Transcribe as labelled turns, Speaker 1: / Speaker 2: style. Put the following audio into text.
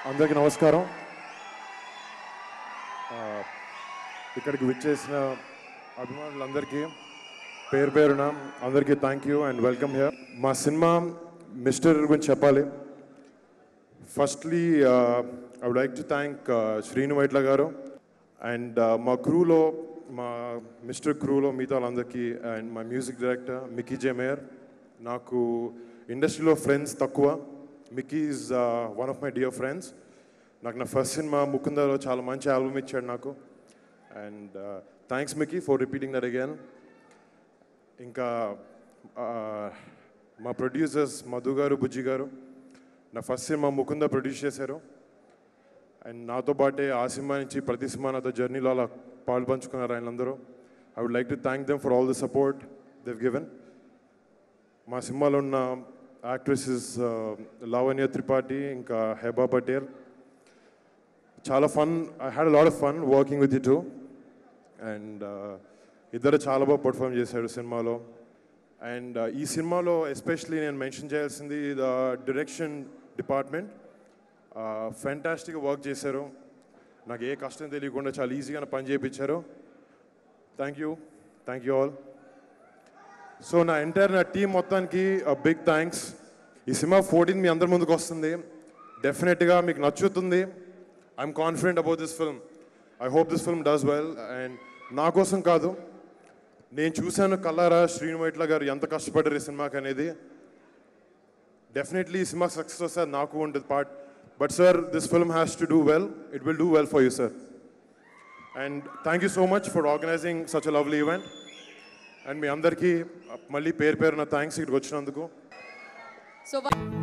Speaker 1: అందరికీ నమస్కారం ఆ, ఇక్కడికి విచ్చేసిన అభిమానులందరికీ పేరు పేరున అందరికీ thank you and welcome here మా సినిమా మిస్టర్ గురించి చెప్పాలి firstly I would like to thank Sreenu Vaitla garu and మా క్రూలో మా మిస్టర్ క్రూలో మిగతా వాళ్ళందరికీ అండ్ మా music director Mickey J Meyer నాకు ఇండస్ట్రీలో ఫ్రెండ్స్ తక్కువ Mickey is one of my dear friends నాకు నా ఫస్ట్ సినిమా ముకుందలో చాలా మంచి ఆల్బమ్ ఇచ్చాడు నాకు and thanks Mickey for repeating that again ఇంకా ఆ, మా ప్రొడ్యూసర్స్ మధు గారు బుజ్జి గారు నా ఫస్ట్ సినిమా ముకుంద ప్రొడ్యూస్ చేశారు అండ్ నాతో పాటే ఆ సినిమా నుంచి ప్రతి సినిమా నాతో జర్నీలో అలా పాలు పంచుకున్నారు ఆయనందరూ I would like to thank them for all the support they've given మా సినిమాలో ఉన్న యాక్ట్రెసెస్ లావణ్య త్రిపాఠి ఇంకా హెబా పటేల్ చాలా fun I had lot of fun working with you too and ఇద్దరు చాలా బాగా పర్ఫామ్ చేశారు సినిమాలో అండ్ ఈ సినిమాలో ఎస్పెషలీ నేను మెన్షన్ చేయాల్సింది ద డైరెక్షన్ డిపార్ట్మెంట్ ఫెంటాస్టిక్గా వర్క్ చేశారు నాకు ఏ కష్టం తెలియకుండా చాలా ఈజీగా పని చేయించారు thank you thank you all so నా ఎంటైర్ నా టీం మొత్తానికి బిగ్ థ్యాంక్స్ ఈ సినిమా ఫోర్టీన్ మీ అందరి ముందుకు వస్తుంది డెఫినెట్గా మీకు నచ్చుతుంది I'm confident about this film I hope this film does well and నా కోసం కాదు నేను చూశాను కల్లారా శ్రీను వైట్ల గారు ఎంత కష్టపడ్డారు ఈ సినిమాకి అనేది డెఫినెట్లీ ఈ సినిమా సక్సెస్ వస్తే అది నాకు ఉంటుంది part but sir this film has to do well it will do well for you sir and thank you so much for organising such a lovely event and మీ అందరికీ మళ్ళీ పేరు పేరున థ్యాంక్స్ ఇక్కడికి వచ్చినందుకు
Speaker 2: సో